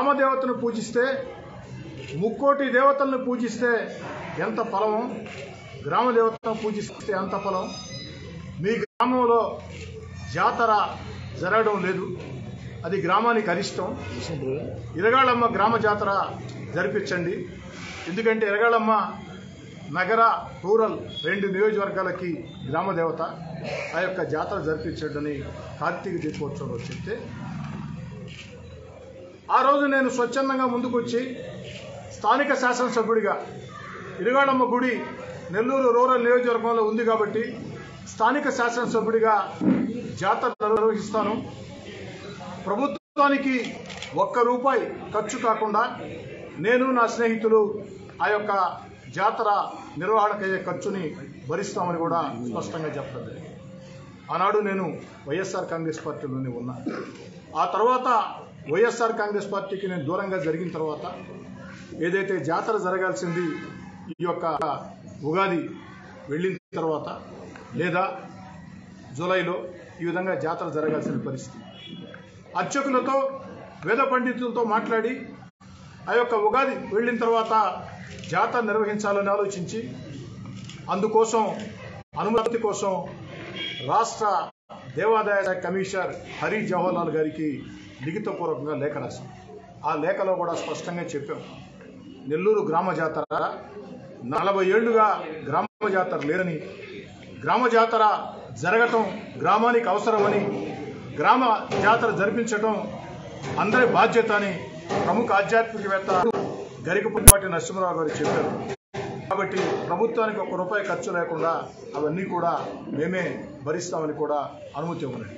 గ్రామ దేవతను పూజిస్తే ముక్కోటి దేవతలను పూజిస్తే ఎంత ఫలమో గ్రామ దేవతను పూజిస్తే ఎంత ఫలం మీ గ్రామంలో జాతర జరగడం లేదు అది గ్రామానికి అరిష్టం ఇరగాళమ్మ గ్రామ జాతర జరిపించండి ఎందుకంటే ఇరగాళమ్మ నగర రూరల్ రెండు నియోజకవర్గాలకి గ్రామ దేవత ఆ యొక్క జాతర జరిపించండి కార్తీక దీపోత్సవంలో చెప్తే ఆ రోజు నేను స్వచ్ఛందంగా ముందుకొచ్చి స్థానిక శాసనసభ్యుడిగా ఇరుగాళమ్మ గుడి నెల్లూరు రూరల్ నియోజకవర్గంలో ఉంది కాబట్టి స్థానిక శాసనసభ్యుడిగా జాతర నిర్వహిస్తాను ప్రభుత్వానికి ఒక్క రూపాయి ఖర్చు కాకుండా నేను నా స్నేహితులు ఆ యొక్క జాతర నిర్వహణకయ్యే ఖర్చుని భరిస్తామని కూడా స్పష్టంగా చెప్పడం జరిగింది ఆనాడు నేను వైఎస్ఆర్ కాంగ్రెస్ పార్టీలోనే ఉన్నా ఆ తర్వాత వైఎస్ఆర్ కాంగ్రెస్ పార్టీకి నేను దూరంగా జరిగిన తర్వాత ఏదైతే జాతర జరగాల్సింది ఈ యొక్క ఉగాది వెళ్ళిన తర్వాత లేదా జూలైలో ఈ విధంగా జాతర జరగాల్సిన పరిస్థితి అర్చకులతో వేద పండితులతో మాట్లాడి ఆ యొక్క ఉగాది వెళ్ళిన తర్వాత జాతర నిర్వహించాలని ఆలోచించి అందుకోసం అనుమతి కోసం రాష్ట్ర దేవాదాయ శాఖ కమిషనర్ హరి జవహర్లాల్ గారికి లిఖితపూర్వకంగా లేఖ రాశాం ఆ లేఖలో కూడా స్పష్టంగా చెప్పాం నెల్లూరు గ్రామ జాతర నలభై ఏళ్లుగా గ్రామ జాతర లేదని గ్రామ జాతర జరగటం గ్రామానికి అవసరమని గ్రామ జాతర జరిపించటం అందరి బాధ్యత అని ప్రముఖ ఆధ్యాత్మికవేత్త గరికపుపాటి నరసింహరావు గారు చెప్పారు కాబట్టి ప్రభుత్వానికి ఒక్క రూపాయి ఖర్చు లేకుండా అవన్నీ కూడా మేమే భరిస్తామని కూడా అనుమతి ఇవ్వలేదు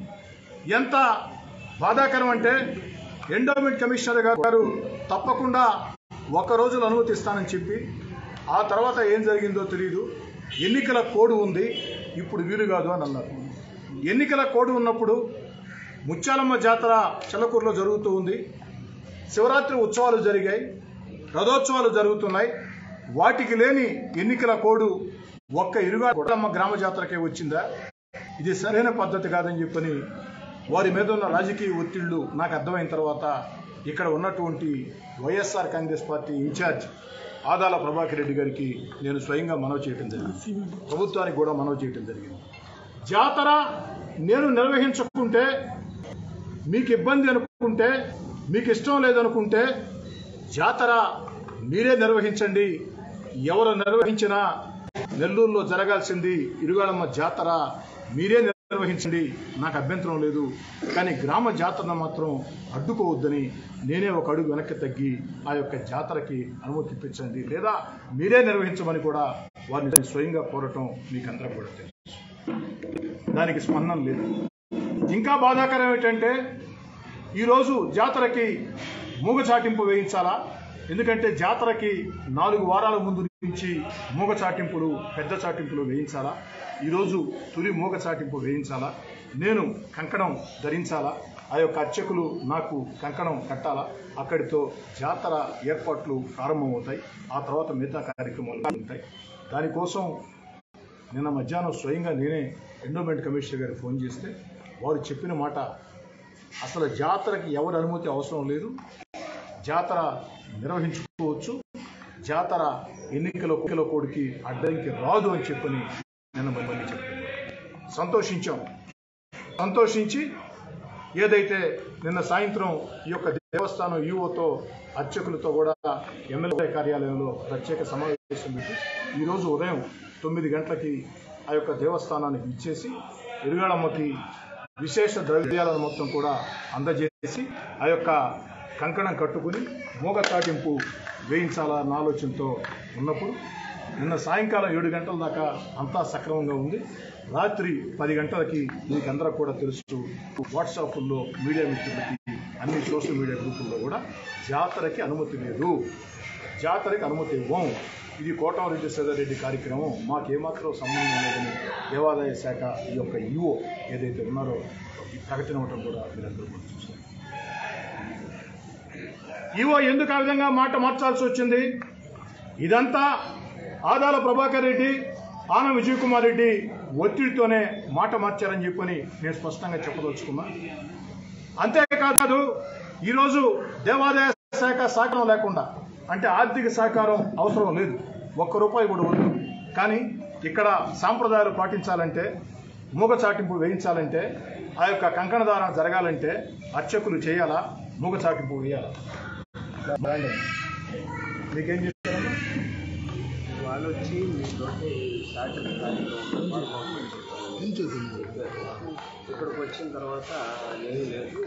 ఎంత బాధాకరం అంటే ఎండోమెంట్ కమిషనర్ గారు తప్పకుండా ఒక్క రోజులు అనుమతిస్తానని చెప్పి ఆ తర్వాత ఏం జరిగిందో తెలియదు ఎన్నికల కోడ్ ఉంది ఇప్పుడు వీలు కాదు అని అన్నారు ఎన్నికల కోడ్ ఉన్నప్పుడు ముత్యాలమ్మ జాతర చిలకూరులో జరుగుతూ ఉంది శివరాత్రి ఉత్సవాలు జరిగాయి రథోత్సవాలు జరుగుతున్నాయి వాటికి లేని ఎన్నికల కోడు ఒక్క ఇరుగాడమ్మ గ్రామ జాతరకే వచ్చిందా ఇది సరైన పద్ధతి కాదని చెప్పని వారి మీద ఉన్న రాజకీయ ఒత్తిళ్లు నాకు అర్థమైన తర్వాత ఇక్కడ ఉన్నటువంటి YSR Congress party in-charge Adala Prabhakar Reddy గారికి నేను స్వయంగా మనవి చేయడం జరిగింది ప్రభుత్వానికి కూడా మనవి చేయడం జరిగింది జాతర నేను నిర్వహించుకుంటే మీకు ఇబ్బంది అనుకుంటే మీకు ఇష్టం లేదనుకుంటే జాతర మీరే నిర్వహించండి ఎవరు నిర్వహించినా నెల్లూరులో జరగాల్సింది ఇరుగాళమ్మ జాతర మీరే నిర్వహించండి నాకు అభ్యంతరం లేదు కానీ గ్రామ జాతరను మాత్రం అడ్డుకోవద్దని నేనే ఒక అడుగు వెనక్కి తగ్గి ఆ యొక్క జాతరకి అనుమతి ఇప్పించండి లేదా మీరే నిర్వహించమని కూడా వారిని స్వయంగా కోరటం మీకు అందరం కూడా తెలుసు దానికి స్పందన లేదు ఇంకా బాధాకరం ఏంటంటే ఈరోజు జాతరకి మూగ చాటింపు వేయించాలా ఎందుకంటే జాతరకి నాలుగు వారాల ముందు నుంచి మూగ చాటింపులు పెద్ద చాటింపులు వేయించాలా ఈరోజు తొలి మూగ చాటింపు వేయించాలా నేను కంకణం ధరించాలా ఆ యొక్క అర్చకులు నాకు కంకణం కట్టాలా అక్కడితో జాతర ఏర్పాట్లు ప్రారంభమవుతాయి ఆ తర్వాత మిగతా కార్యక్రమాలు ఉంటాయి దానికోసం నిన్న మధ్యాహ్నం స్వయంగా నేనే ఎండోమెంట్ కమిషనర్ గారికి ఫోన్ చేస్తే వారు చెప్పిన మాట అసలు జాతరకి ఎవరి అనుమతి అవసరం లేదు జాతర నిర్వహించుకోవచ్చు జాతర ఎన్నికల కుక్కల కోడికి అడ్డంకి రాదు అని చెప్పని నిన్న మళ్ళీ చెప్పాను సంతోషించాం సంతోషించి ఏదైతే నిన్న సాయంత్రం ఈ యొక్క దేవస్థానం ఈఓతో అర్చకులతో కూడా ఎమ్మెల్యే కార్యాలయంలో ప్రత్యేక సమావేశం పెట్టి ఈరోజు ఉదయం తొమ్మిది గంటలకి ఆ యొక్క దేవస్థానానికి ఇచ్చేసి ఇరుగాళమ్మకి విశేష ద్రవ్యాలను మొత్తం కూడా అందజేసి ఆ యొక్క కంకణం కట్టుకుని మూగ చాటింపు వేయించాలన్న ఆలోచనతో ఉన్నప్పుడు నిన్న సాయంకాలం ఏడు గంటల దాకా అంతా సక్రమంగా ఉంది రాత్రి పది గంటలకి మీకు అందరూ కూడా తెలుసు వాట్సాప్లో మీడియా మిత్రులకి అన్ని సోషల్ మీడియా గ్రూపుల్లో కూడా జాతరకి అనుమతి లేదు జాతరకి అనుమతి ఇవ్వం ఇది కోటమరెడ్డి సదరెడ్డి కార్యక్రమం మాకేమాత్రం సంబంధం లేదని దేవాదాయ శాఖ ఈ యొక్క ఈఓ ఏదైతే ఉన్నారో ఈ ప్రకటన ఇవ్వటం కూడా మీరందరూ కూడా చూస్తారు ఈవో ఎందుకు ఆ విధంగా మాట మార్చాల్సి వచ్చింది ఇదంతా ఆదాల ప్రభాకర్ రెడ్డి ఆనం విజయ్ కుమార్ రెడ్డి ఒత్తిడితోనే మాట మార్చారని చెప్పని నేను స్పష్టంగా చెప్పదలుచుకున్నా అంతేకాదు ఈరోజు దేవాదాయ శాఖ సహకారం లేకుండా అంటే ఆర్థిక సహకారం అవసరం లేదు ఒక్క రూపాయి కూడా ఉంది కానీ ఇక్కడ సాంప్రదాయాలు పాటించాలంటే మూగ చాటింపు వేయించాలంటే ఆ యొక్క కంకణదారం జరగాలంటే అర్చకులు చేయాలా మూగ చాటింపు వేయాలా రాండి. మీకేం చేస్తారమ్మా వాళ్ళు వచ్చి మీతోటి సాటిల్ కార్యక్రమం ఇక్కడికి వచ్చిన తర్వాత ఏమీ లేదు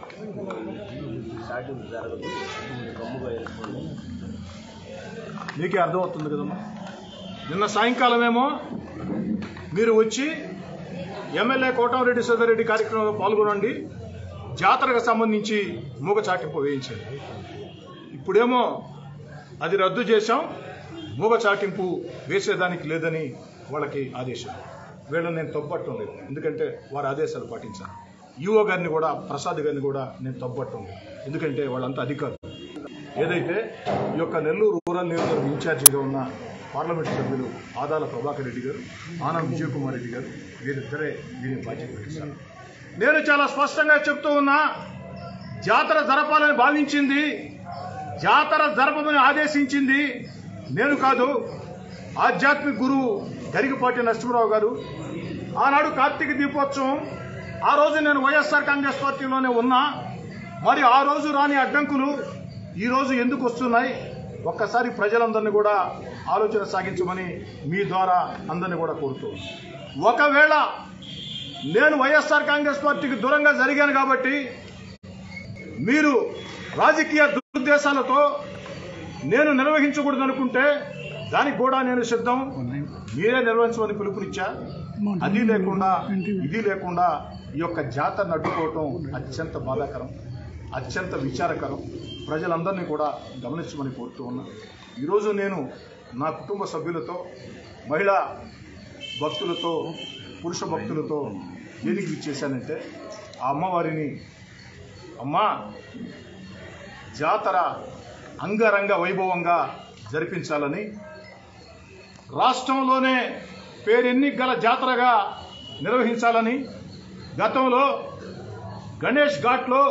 సాటిల్ జరగదు గమ్ముగా వేసుకోండి మీకే అర్థమవుతుంది కదమ్మా నిన్న సాయంకాలమేమో మీరు వచ్చి ఎమ్మెల్యే కోటంరెడ్డి సోదరెడ్డి కార్యక్రమంలో పాల్గొనండి జాతరకు సంబంధించి మూగ చాటింపు వేయించండి ఇప్పుడేమో అది రద్దు చేశాం మూగ చాటింపు వేసేదానికి లేదని వాళ్ళకి ఆదేశం వీళ్ళని నేను తప్పట్టం లేదు ఎందుకంటే వారి ఆదేశాలు పాటించాను ఈఓ గారిని కూడా ప్రసాద్ గారిని కూడా నేను తప్పట్టం లేదు ఎందుకంటే వాళ్ళంతా అధికారులు ఏదైతే ఈ యొక్క నెల్లూరు రూరల్ నియోజకవర్గం ఇన్ఛార్జిగా ఉన్న పార్లమెంట్ సభ్యులు ఆదాల ప్రభాకర్ రెడ్డి గారు ఆనం విజయ్ కుమార్ రెడ్డి గారు వీరిద్దరే దీని బాధ్యత వహిస్తారు నేను చాలా స్పష్టంగా చెప్తూ ఉన్నా జాతర జరపాలని భావించింది జాతర జరపమని ఆదేశించింది నేను కాదు ఆధ్యాత్మిక గురువు గరికపాటి నరసింహరావు గారు ఆనాడు కార్తీక దీపోత్సవం ఆ రోజు నేను వైఎస్ఆర్ కాంగ్రెస్ పార్టీలోనే ఉన్నా మరి ఆ రోజు రాని అడ్డంకులు ఈ రోజు ఎందుకు వస్తున్నాయి ఒక్కసారి ప్రజలందరినీ కూడా ఆలోచన సాగించమని మీ ద్వారా అందరినీ కూడా కోరుతూ ఒకవేళ నేను వైఎస్ఆర్ కాంగ్రెస్ పార్టీకి దూరంగా జరిగాను కాబట్టి మీరు రాజకీయ దురుద్దేశాలతో నేను నిర్వహించకూడదు అనుకుంటే దానికి కూడా నేను సిద్ధం మీరే నిర్వహించమని పిలుపునిచ్చా అది లేకుండా ఇది లేకుండా ఈ యొక్క జాతరను అడ్డుకోవటం అత్యంత బాధాకరం అత్యంత విచారకరం ప్రజలందరినీ కూడా గమనించమని కోరుతూ ఉన్నా ఈరోజు నేను నా కుటుంబ సభ్యులతో మహిళా భక్తులతో పురుష భక్తులతో దేనికి ఇచ్చేశానంటే ఆ అమ్మవారిని అమ్మా జాతర అంగరంగ వైభవంగా జరిపించాలని రాష్ట్రంలోనే పేరెన్ని గల జాతరగా నిర్వహించాలని గతంలో గణేష్ ఘాట్లో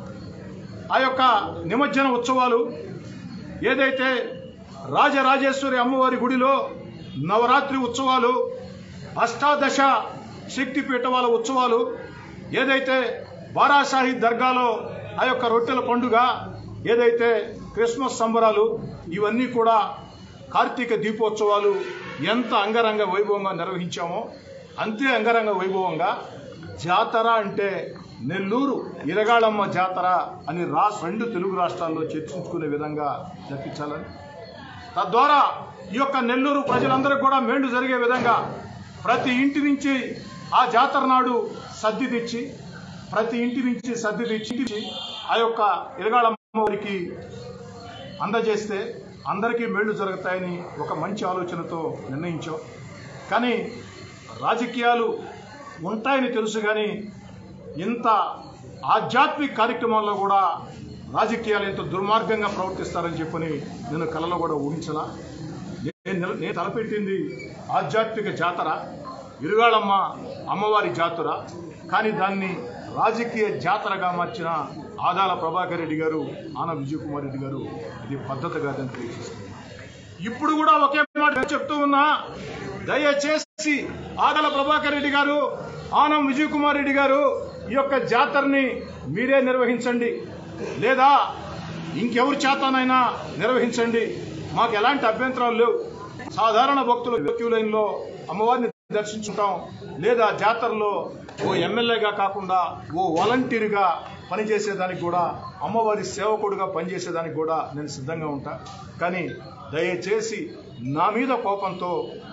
ఆ యొక్క నిమజ్జన ఉత్సవాలు ఏదైతే రాజరాజేశ్వరి అమ్మవారి గుడిలో నవరాత్రి ఉత్సవాలు అష్టాదశ శక్తిపీఠ వాళ్ళ ఉత్సవాలు ఏదైతే బారాషాహి దర్గాలో ఆ యొక్క రొట్టెల పండుగ ఏదైతే క్రిస్మస్ సంబరాలు ఇవన్నీ కూడా కార్తీక దీపోత్సవాలు ఎంత అంగరంగ వైభవంగా నిర్వహించామో అంతే అంగరంగ వైభవంగా జాతర అంటే నెల్లూరు ఇరగాళమ్మ జాతర అని రాష్ట్ర రెండు తెలుగు రాష్ట్రాల్లో చర్చించుకునే విధంగా జరిపించాలని తద్వారా ఈ యొక్క నెల్లూరు ప్రజలందరికీ కూడా మేలు జరిగే విధంగా ప్రతి ఇంటి నుంచి ఆ జాతర నాడు సద్ది తెచ్చి ప్రతి ఇంటి నుంచి సద్ది తెచ్చి ఆ యొక్క ఇరగాళమ్మ వారికి అందజేస్తే అందరికీ మేళ్లు జరుగుతాయని ఒక మంచి ఆలోచనతో నిర్ణయించాం కానీ రాజకీయాలు ఉంటాయని తెలుసు కానీ ఇంత ఆధ్యాత్మిక కార్యక్రమాల్లో కూడా రాజకీయాలు ఇంత దుర్మార్గంగా ప్రవర్తిస్తారని చెప్పని నేను కలలో కూడా ఊహించలా నేను నిల- నేను తలపెట్టింది ఆధ్యాత్మిక జాతర ఇరుగాళమ్మ అమ్మవారి జాతర కానీ దాన్ని రాజకీయ జాతరగా మార్చిన ఆదాల ప్రభాకర్ రెడ్డి గారు ఆన విజయ్ కుమార్ రెడ్డి గారు ఇది పద్ధతి కాదని తెలియజేస్తుంది ఇప్పుడు కూడా ఒకే మాట చెప్తూ ఉన్నా దయచేసి ఆదల ప్రభాకర్ రెడ్డి గారు ఆనం విజయ్ కుమార్ రెడ్డి గారు ఈ యొక్క జాతరని మీరే నిర్వహించండి లేదా ఇంకెవరి చేతనైనా నిర్వహించండి మాకు ఎలాంటి అభ్యంతరాలు లేవు సాధారణ భక్తులు క్యూ లైన్లో అమ్మవారిని దర్శించుంటాం లేదా జాతరలో ఓ ఎమ్మెల్యేగా కాకుండా ఓ వాలంటీర్గా పనిచేసేదానికి కూడా అమ్మవారి సేవకుడుగా పనిచేసేదానికి కూడా నేను సిద్ధంగా ఉంటా కానీ దయచేసి నా మీద కోపంతో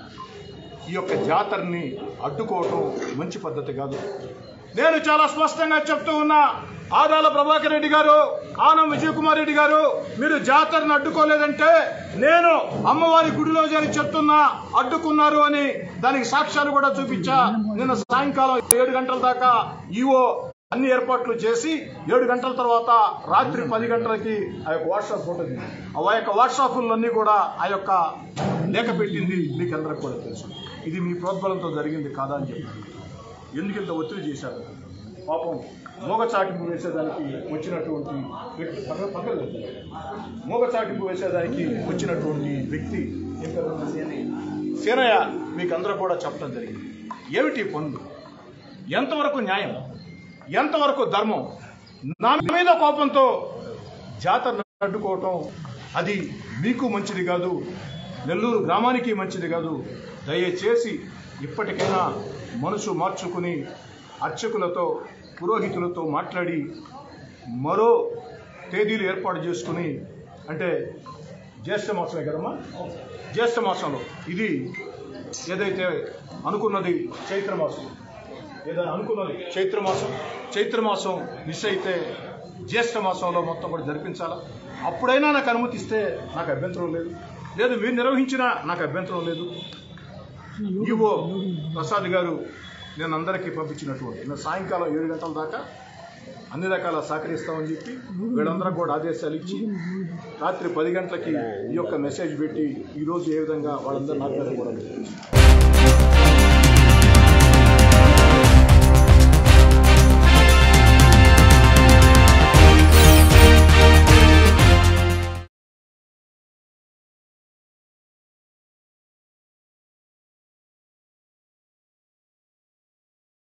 ఈ యొక్క జాతరని అడ్డుకోవటం మంచి పద్ధతి కాదు నేను చాలా స్పష్టంగా చెప్తూ ఉన్నా ఆదాల ప్రభాకర్ రెడ్డి గారు ఆనం విజయ్ కుమార్ రెడ్డి గారు మీరు జాతరను అడ్డుకోలేదంటే నేను అమ్మవారి గుడిలో చేరి చెప్తున్నా అడ్డుకున్నారు అని దానికి సాక్ష్యాలు కూడా చూపించా నిన్న సాయంకాలం ఏడు గంటల దాకా ఈవో అన్ని ఏర్పాట్లు చేసి ఏడు గంటల తర్వాత రాత్రి పది గంటలకి ఆ యొక్క వాట్సాప్ ఫోటో దిగింది. ఆ యొక్క వాట్సాప్లన్నీ కూడా ఆ యొక్క లేఖ పెట్టింది మీకు అందరికి కూడా తెలుసు ఇది మీ ప్రోద్బలంతో జరిగింది కాదా అని చెప్పి ఎందుకు ఇంత ఒత్తిడి చేశారు పాపం మూగచాటింపు వేసేదానికి వచ్చినటువంటి వ్యక్తి పక్కన పక్కన పెట్టండి. మూగచాటింపు వేసేదానికి వచ్చినటువంటి వ్యక్తి ఏం పేరు అన్న? సీనయ్య మీకు అందరూ కూడా చెప్పడం జరిగింది ఏమిటి పనులు ఎంతవరకు న్యాయం ఎంతవరకు ధర్మం నా మీద కోపంతో జాతర అడ్డుకోవటం అది మీకు మంచిది కాదు నెల్లూరు గ్రామానికి మంచిది కాదు దయచేసి ఇప్పటికైనా మనసు మార్చుకుని అర్చకులతో పురోహితులతో మాట్లాడి మరో తేదీలు ఏర్పాటు చేసుకుని అంటే జ్యేష్ఠ మాసమే కదమ్మా జ్యేష్ఠ మాసంలో ఇది ఏదైతే అనుకున్నది చైత్ర మాసం ఏదైనా అనుకున్నది చైత్ర మాసం చైత్ర మాసం మిస్ అయితే జ్యేష్ఠ మాసంలో మొత్తం కూడా జరిపించాలా అప్పుడైనా నాకు అనుమతిస్తే నాకు అభ్యంతరం లేదు లేదు మీరు నిర్వహించినా నాకు అభ్యంతరం లేదు ఈవో ప్రసాద్ గారు నేను అందరికీ పంపించినటువంటి నేను సాయంకాలం ఏడు గంటల దాకా అన్ని రకాల సహకరిస్తామని చెప్పి వీళ్ళందరూ కూడా ఆదేశాలు ఇచ్చి రాత్రి పది గంటలకి ఈ యొక్క మెసేజ్ పెట్టి ఈరోజు ఏ విధంగా వాళ్ళందరూ నాకు కూడా